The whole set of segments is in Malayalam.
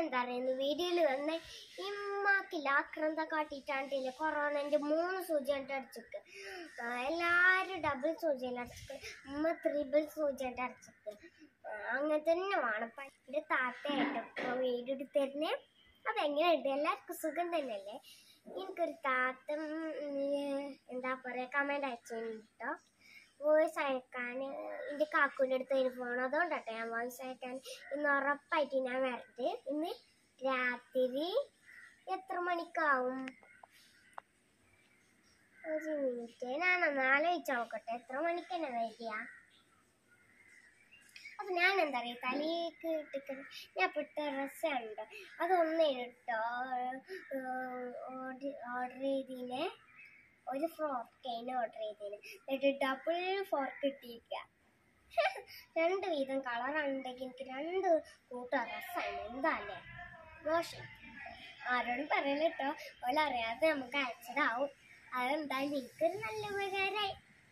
എന്താ പറയുന്നു വീഡിയോയിൽ വന്ന ഇമ്മാക്കില്ല ആക്രന്ത കാട്ടിട്ടാണ്ടില്ല കൊറോണന്റെ മൂന്ന് സൂചി കണ്ട് അടിച്ചിട്ട് എല്ലാരും ഡബിൾ സൂചിയിൽ അടിച്ചിട്ട് ഉമ്മ ത്രിബിൾ സൂചി കണ്ട് അടിച്ചിട്ട് അങ്ങനെ തന്നെ വേണം ഇപ്പൊ എന്റെ താത്തയായിട്ട് ഇപ്പൊ വീഡിയോ എടുത്തരുന്നേ അതെങ്ങനെയുണ്ട് എല്ലാവർക്കും സുഖം തന്നെയല്ലേ എനിക്കൊരു താത്ത ഉം, എന്താ പറയാ കമന്റ് അയച്ചു കേട്ടോ വോയിസ് അയക്കാൻ എൻ്റെ കാക്കൂൻ്റെ അടുത്ത് അതിന് പോകണം അതുകൊണ്ടാട്ടോ ഞാൻ വോയിസ് അയക്കാൻ ഇന്ന് ഉറപ്പായിട്ട് ഞാൻ വരണ്ട് ഇന്ന് രാത്രി എത്ര മണിക്കാവും ഒരു മിനിറ്റ് ഞാൻ ഒന്ന് ആലോചിച്ച് നോക്കട്ടെ എത്ര മണിക്കാണ് വരിക അപ്പൊ ഞാൻ എന്താ പറയുക തലേക്ക് ഇട്ടിട്ട് ഞാൻ ഇട്ട ഡ്രസ്സ് ഉണ്ട് അതൊന്നേ കേട്ടോ ഓർഡർ ചെയ്തീനെ ഒരു ഫോർക്കേന് ഓർഡർ ചെയ്തേന് എന്നിട്ട് ഡബിൾ ഫോർക്ക് കിട്ടിയിരിക്കുക രണ്ട് വീതം കളറുണ്ടെങ്കിൽ എനിക്ക് രണ്ട് കൂട്ടം ഡ്രസ്സാണ് എന്താ അല്ലേ മോശം ആരോടും പറയല കേട്ടോ ഓല അറിയാതെ നമുക്ക് അയച്ചതാവും അതെന്തായാലും എനിക്കൊരു നല്ല ഉപകാരമായി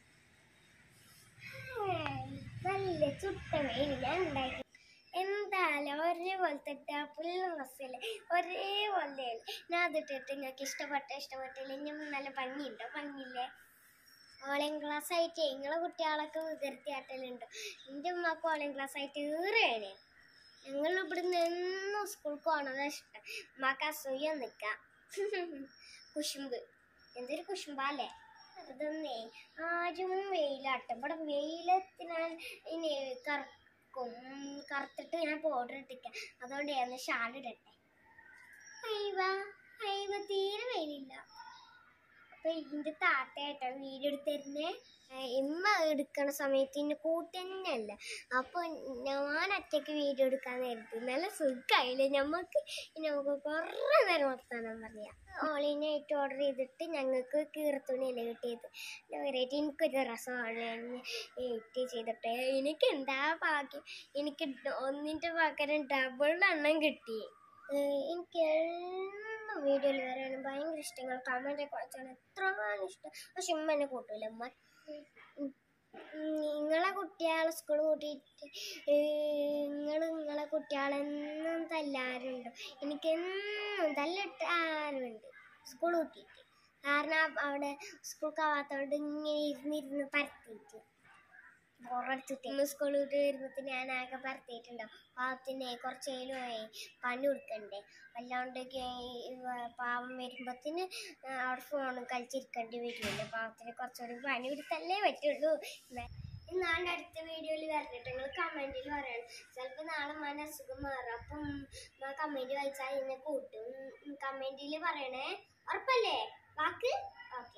നല്ല ചുട്ട വെയിൽ ഞാൻ ഉണ്ടാക്കി എന്തായാലും ഒരേപോലത്തെ ഡബിൾ ഡ്രസ്സല്ലേ ഒരേപോലെ ഞാൻ അതിട്ടിട്ട് നിങ്ങൾക്ക് ഇഷ്ടപ്പെട്ട ഇഷ്ടപ്പെട്ടില്ല ഞാൻ നല്ല ഭംഗിയുണ്ടോ ഭംഗിയില്ലേ ഓൺലൈൻ ക്ലാസ് ആയിട്ട് നിങ്ങളെ കുട്ടികളൊക്കെ വികൃതിയാട്ടലുണ്ട് എൻ്റെ ഉമ്മക്ക് ഓൺലൈൻ ക്ലാസ് ആയിട്ട് ഏറെയാണ് ഞങ്ങൾ ഇവിടുന്ന് എന്നും സ്കൂൾക്ക് പോകണതാ ഇഷ്ടം ഉമ്മക്ക് അസൂയ നിൽക്കാം കുശുമ്പ് എന്തൊരു കുശുമ്പാല്ലേ അതൊന്നേ ആരും വെയിലാട്ടും ഇവിടെ വെയിലത്തിനാൽ ഇനി കറക്കും കറുത്തിട്ട് ഞാൻ പൗഡർ ഇട്ടിക്കാം അതുകൊണ്ട് ഞാൻ ഷാൾ ഇടട്ടെ അയ്യവ അയ്യവ തീരെ വെയിലില്ല അപ്പൊ ഇതിന്റെ താത്തയായിട്ടാ വീഡിയോ എടുത്തരുന്നേ ഇമ്മ എടുക്കണ സമയത്ത് ഇന്നെ കൂട്ടി തന്നെയല്ല അപ്പൊ ഞാൻ ഒറ്റയ്ക്ക് വീഡിയോ എടുക്കാൻ നേരത്ത് നല്ല സുഖമായില്ലേ ഞമ്മക്ക് ഇനി നമുക്ക് കുറേ നേരം വർത്താനം പറയാം ഓൺലൈനായിട്ട് ഓർഡർ ചെയ്തിട്ട് ഞങ്ങൾക്ക് കീറത്തുണിയല്ലേ കിട്ടിയത് വെറൈറ്റി എനിക്കൊരു രസമാണ് എഡിറ്റ് ചെയ്തിട്ട് എനിക്ക് എന്താ ഭാഗ്യം എനിക്ക് ഡ- ഒന്നിന്റെ പകരം ഡബിൾ എണ്ണം കിട്ടി ഏഹ് എനിക്ക് എന്നും വീഡിയോയിൽ വരാനും ഭയങ്കര ഇഷ്ടങ്ങൾ കമന്റ് ഒക്കെ വായിച്ചാണ് എത്രയാണ് ഇഷ്ടം പക്ഷെ ഉമ്മ എന്നെ കൂട്ടൂല ഉമ്മ ഉം, ഉം, നിങ്ങളെ കുട്ടികളെ സ്കൂൾ കൂട്ടിയിട്ട് നിങ്ങൾ നിങ്ങളെ കുട്ടികളെന്നും തല്ലാറുണ്ട് എനിക്കെന്നും തല്ലിട്ടാറുണ്ട് സ്കൂൾ കൂട്ടിയിട്ട് കാരണം അവിടെ സ്കൂൾ ആവാത്തതുകൊണ്ട് ഇങ്ങനെ ഇരുന്നിരുന്ന് പരത്തിയിട്ട് ബോറടിച്ചിട്ട് ഇന്ന് സ്കൂൾ വിട്ട് വരുമ്പത്തിന് ഞാൻ ആകെ പരത്തിയിട്ടുണ്ടാവും പാവത്തിന് കുറച്ചേലുമായി പണി കൊടുക്കണ്ടേ അല്ലാണ്ട് പാവം വരുമ്പത്തിന് അവിടെ ഫോൺ കളിച്ചിരിക്കേണ്ടി വരുമല്ലോ പാവത്തിന് കുറച്ചുകൂടി പണി കൊടുത്തല്ലേ പറ്റുള്ളൂ നാളെ അടുത്ത വീഡിയോയിൽ വരട്ടെ നിങ്ങൾ കമന്റിൽ പറയണം ചിലപ്പോൾ നാളെ മന അസുഖം മാറും അപ്പം കമന്റ് വായിച്ചാൽ എന്നെ കൂട്ടും കമന്റിൽ പറയണേ ഉറപ്പല്ലേ വാക്ക് ഓക്കെ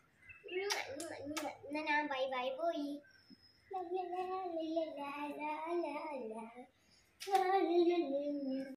എന്നാ ഞാൻ ബൈ ബൈ പോയി la la la la la la la la la la la la